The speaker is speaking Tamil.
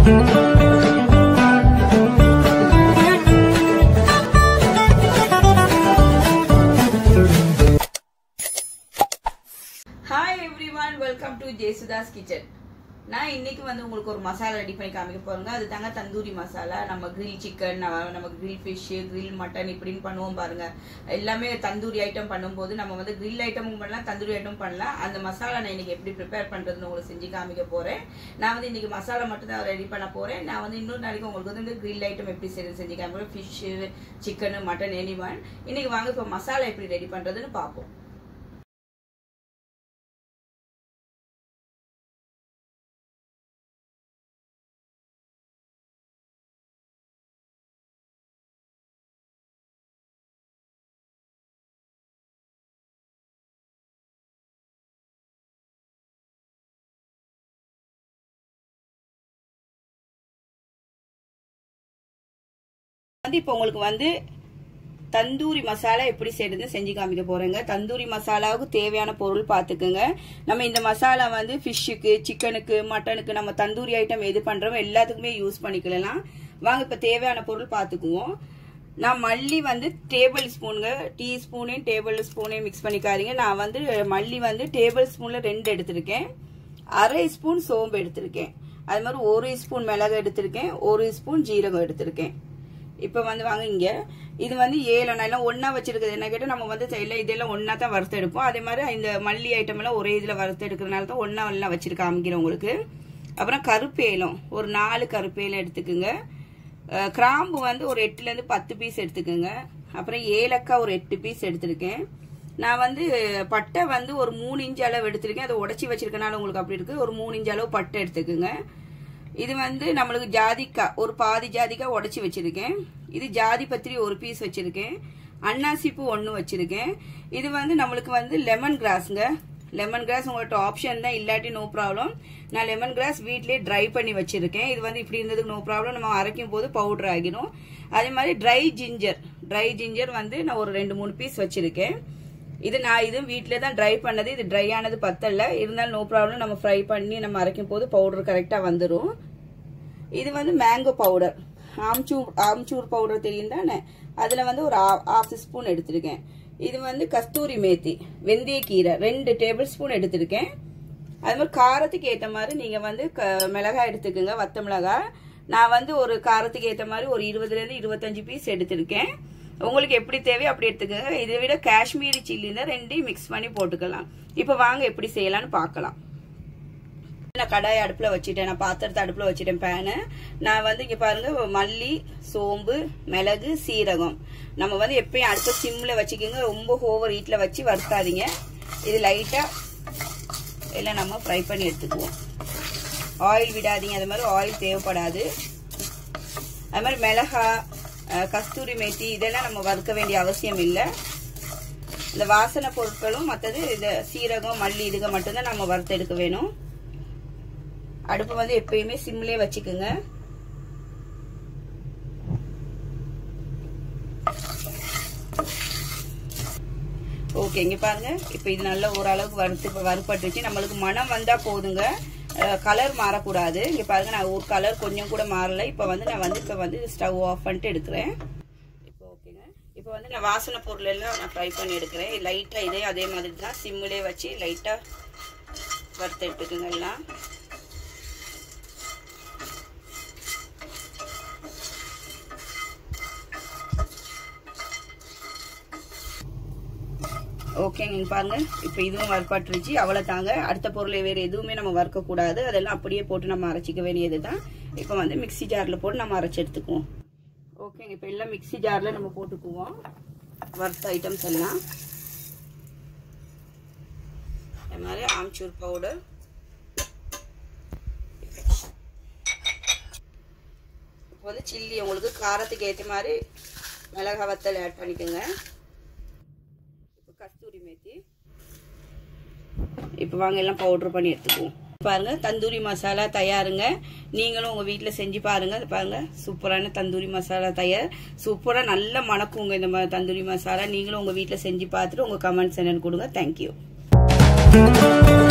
hi everyone welcome to Jayasudha's kitchen நான் இன்னைக்கு வந்து உங்களுக்கு ஒரு மசாலா ரெடி பண்ணி காமிக்க போறேங்க அது தாங்க தந்தூரி மசாலா நம்ம கிரில் சிக்கன் நம்ம கிரில் ஃபிஷ் கிரில் மட்டன் இப்படின்னு பண்ணுவோம் பாருங்க எல்லாமே தந்தூரி ஐட்டம் பண்ணும்போது நம்ம வந்து கிரில் ஐட்டமும் பண்ணலாம் தந்தூரி ஐட்டம் பண்ணலாம் அந்த மசாலா நான் இன்னைக்கு எப்படி ப்ரிப்பேர் பண்றதுன்னு உங்களுக்கு செஞ்சு காமிக்க போறேன் நான் வந்து இன்னைக்கு மசாலா மட்டும் தான் ரெடி பண்ண போறேன் நான் வந்து இன்னொரு நாளைக்கு உங்களுக்கு வந்து கிரில் ஐட்டம் எப்படி செய்யறது செஞ்சு காமிக்கிறேன் fish chicken mutton any one இன்னைக்கு வாங்க இப்போ மசாலா எப்படி ரெடி பண்றதுன்னு பார்ப்போம் வந்து இப்போ உங்களுக்கு வந்து தந்தூரி மசாலா எப்படி செய்யறதுன்னு செஞ்சு காமிக்க போறேங்க தந்தூரி மசாலாவுக்கு தேவையான பொருள் பார்த்துக்குங்க நம்ம இந்த மசாலா வந்து ஃபிஷ்ஷுக்கு சிக்கனுக்கு மட்டனுக்கு நம்ம தந்தூரி ஐட்டம் எது பண்றோமோ எல்லாத்துக்குமே யூஸ் பண்ணிக்கலாம் வாங்க இப்போ தேவையான பொருள் பார்த்துக்குவோம் நான் மல்லி வந்து டேபிள் ஸ்பூனுங்க டீ ஸ்பூனையும் டேபிள் ஸ்பூனையும் மிக்ஸ் பண்ணிக்காதீங்க நான் வந்து மல்லி வந்து டேபிள் ஸ்பூன்ல ரெண்டு எடுத்திருக்கேன் அரை ஸ்பூன் சோம்பு எடுத்திருக்கேன் அது மாதிரி ஒரு ஸ்பூன் மிளகு எடுத்திருக்கேன் ஒரு ஸ்பூன் ஜீரகம் எடுத்திருக்கேன் இப்போ வந்து வாங்க இங்க இது வந்து ஏழெண்ணா எல்லாம் ஒன்னா வச்சிருக்குது என்ன கேட்டால் நம்ம வந்து எல்லாம் இதெல்லாம் ஒன்னா தான் வறுத்து எடுப்போம் அதே மாதிரி இந்த மல்லி ஐட்டம் எல்லாம் ஒரே இதில் வறுத்து எடுக்கிறதுனால தான் ஒன்னா எல்லாம் வச்சிருக்க காமிக்கிறேன் உங்களுக்கு அப்புறம் கருப்பேலம் ஒரு நாலு கருப்பேலம் எடுத்துக்குங்க கிராம்பு வந்து ஒரு எட்டுலேருந்து பத்து பீஸ் எடுத்துக்கோங்க அப்புறம் ஏலக்காய் ஒரு எட்டு பீஸ் எடுத்திருக்கேன் நான் வந்து பட்டை வந்து ஒரு மூணு இன்ச் அளவு எடுத்திருக்கேன் அதை உடச்சி வச்சிருக்கனால உங்களுக்கு அப்படி இருக்கு ஒரு மூணு இன்ச் அளவு பட்டை எடுத்துக்குங்க இது வந்து நம்மளுக்கு ஜாதிக்காய் ஒரு பாதி ஜாதிக்காய் உடச்சி வச்சிருக்கேன் இது ஜாதி பத்திரி ஒரு பீஸ் வச்சிருக்கேன் அன்னாசி பூ ஒன்று வச்சிருக்கேன் இது வந்து நம்மளுக்கு வந்து லெமன் கிராஸ்ங்க லெமன் கிராஸ் உங்கள்கிட்ட ஆப்ஷன் தான் இல்லாட்டி நோ ப்ராப்ளம் நான் லெமன் கிராஸ் வீட்லயே ட்ரை பண்ணி வச்சிருக்கேன் இது வந்து இப்படி இருந்ததுக்கு நோ ப்ராப்ளம் நம்ம அரைக்கும் போது பவுடர் ஆகிடும் அதே மாதிரி ட்ரை ஜிஞ்சர் ட்ரை ஜிஞ்சர் வந்து நான் ஒரு ரெண்டு மூணு பீஸ் வச்சிருக்கேன் இது நான் இது வீட்டிலே தான் ட்ரை பண்ணது இது ட்ரை ஆனது பத்தல இருந்தாலும் நோ ப்ராப்ளம் நம்ம ஃப்ரை பண்ணி நம்ம அரைக்கும் போது பவுடர் கரெக்டாக வந்துடும் இது வந்து mango powder amchur amchur powder தெரியும் தானே அதில் வந்து ஒரு ஆஃப் ஸ்பூன் எடுத்திருக்கேன் இது வந்து கஸ்தூரி மேத்தி வெந்தயக்கீரை ரெண்டு டேபிள் ஸ்பூன் எடுத்திருக்கேன் அது மாதிரி காரத்துக்கு ஏற்ற மாதிரி நீங்கள் வந்து க மிளகாய் எடுத்துக்கோங்க வத்த மிளகாய் நான் வந்து ஒரு காரத்துக்கு ஏற்ற மாதிரி ஒரு இருபதுலேருந்து இருபத்தஞ்சு பீஸ் எடுத்திருக்கேன் உங்களுக்கு எப்படி தேவையோ அப்படி எடுத்துக்கோங்க இதை விட காஷ்மீரி சில்லி தான் ரெண்டையும் மிக்ஸ் பண்ணி போட்டுக்கலாம் இப்போ வாங்க எப்படி செய்யலாம்னு பார்க்கலாம் நான் கடாய் அடுப்பில் வச்சுட்டேன் நான் பாத்திரத்தை அடுப்பில் வச்சுட்டேன் பேனு நான் வந்து இங்கே பாருங்க மல்லி சோம்பு மிளகு சீரகம் நம்ம வந்து எப்பயும் அடுத்த சிம்மில் வச்சுக்கோங்க ரொம்ப ஓவர் ஹீட்டில் வச்சு வறுத்தாதீங்க இது லைட்டாக எல்லாம் நம்ம ஃப்ரை பண்ணி எடுத்துக்குவோம் ஆயில் விடாதீங்க அது மாதிரி ஆயில் தேவைப்படாது அது மாதிரி மிளகா கஸ்தூரி மேத்தி இதெல்லாம் நம்ம வறுக்க வேண்டிய அவசியம் இல்லை இந்த வாசனை பொருட்களும் மற்றது இந்த சீரகம் மல்லி இதுக மட்டும்தான் நம்ம வறுத்து எடுக்க வேணும் அடுப்பு வந்து எப்பயுமே சிம்லேயே வச்சுக்கோங்க ஓகே இங்க பாருங்க இப்போ இது நல்ல ஓரளவுக்கு வறுத்து இப்போ வறுப்பட்டுச்சு நம்மளுக்கு மனம் வந்தா போதுங்க கலர் மாறக்கூடாது இங்க பாருங்க நான் ஒரு கலர் கொஞ்சம் கூட மாறல இப்போ வந்து நான் வந்து இப்போ வந்து ஸ்டவ் ஆஃப் பண்ணிட்டு எடுக்கிறேன் இப்போ ஓகேங்க இப்போ வந்து நான் வாசனை பொருள் எல்லாம் நான் ஃப்ரை பண்ணி எடுக்கிறேன் லைட்டாக இதே அதே மாதிரி தான் சிம்மிலே வச்சு லைட்டாக வறுத்து எடுத்துக்குங்க எல்லாம் ஓகேங்க பாருங்க இப்போ இதுவும் வறுப்பாட்டுருச்சு அவ்வளோ தாங்க அடுத்த பொருளை வேறு எதுவுமே நம்ம வறுக்கக்கூடாது அதெல்லாம் அப்படியே போட்டு நம்ம அரைச்சிக்க வேண்டியது தான் இப்போ வந்து மிக்சி ஜாரில் போட்டு நம்ம அரைச்சி எடுத்துக்குவோம் ஓகேங்க இப்போ எல்லாம் மிக்சி ஜாரில் நம்ம போட்டுக்குவோம் வறுத்த ஐட்டம்ஸ் எல்லாம் இது மாதிரி ஆம்ச்சூர் பவுடர் இப்போ வந்து சில்லி உங்களுக்கு காரத்துக்கு ஏற்ற மாதிரி மிளகா வத்தல் ஆட் பண்ணிக்கோங்க கஸ்தூரி மேத்தி இப்போ வாங்க எல்லாம் பவுடர் பண்ணி எடுத்துக்குவோம் பாருங்க தந்தூரி மசாலா தயாருங்க நீங்களும் உங்க வீட்டில் செஞ்சு பாருங்க பாருங்க சூப்பரான தந்தூரி மசாலா தயார் சூப்பராக நல்ல மணக்குங்க இந்த மாதிரி தந்தூரி மசாலா நீங்களும் உங்க வீட்டில் செஞ்சு பார்த்துட்டு உங்க கமெண்ட்ஸ் என்னன்னு கொடுங்க தேங்க்யூ